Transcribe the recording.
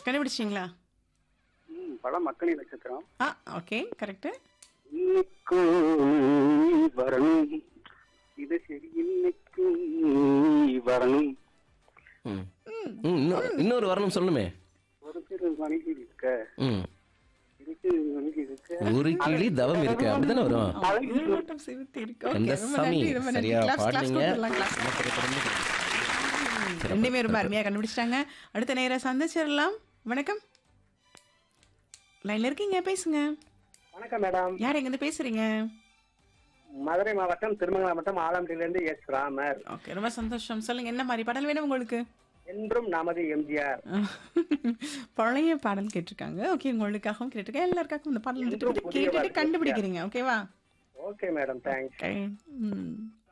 கண்டுபிடிச்சிங்களா ம், படம் மக்களின் நட்சத்திரம் ஆ ஓகே கரெக்ட் இன்னைக்கும் நீ வரணும் இது சரி இன்னைக்கும் நீ வரணும் ம் ம், இன்னொரு இன்னொரு வரணும் சொல்லணுமே ஒரு சிறு மணிக்கு இருக்க ம் இருக்கு மணிக்கு இருக்க ஒரு கிளி தவம் இருக்கு அப்படிதானே வரும் உயிரோட்டம் சிரித்து இருக்கு Okay, எந்த ரொம்ப சாமி நன்றி, ரொம்ப நன்றி. சரியா Claps, claps பாடுறீங்க கொடுத்துடலாம், claps. ரெண்டுமே ரொம்ப அருமையா கண்டுபிடிச்சிட்டாங்க அடுத்த நேரம் சந்திச்சிடலாம் வணக்கம் லைன்ல இருக்கீங்க பேசுங்க வணக்கம் மேடம் யார் எங்க இருந்து பேசுறீங்க மதுரை மாவட்டம் திருமங்கலம் மாவட்டம் ஆலம்பட்டியிலிருந்து எஸ் ராமர் ஓகே ரொம்ப சந்தோஷம் சொல்லுங்க என்ன மாதிரி பாடல் வேணும் உங்களுக்கு என்றும் நமது எம்ஜிஆர் பழைய பாடல் கேட்டிருக்காங்க ஓகே உங்களுக்காகவும் கேட்டிருக்கேன் எல்லாருக்காகவும் இந்த பாடல் வந்துட்டு என்றும் புதிய கேட்டுட்டு பாடல் கண்டுபிடிக்கிறீங்க ஓகேவா ஓகே மேடம் தேங்க்ஸ் Okay. ம்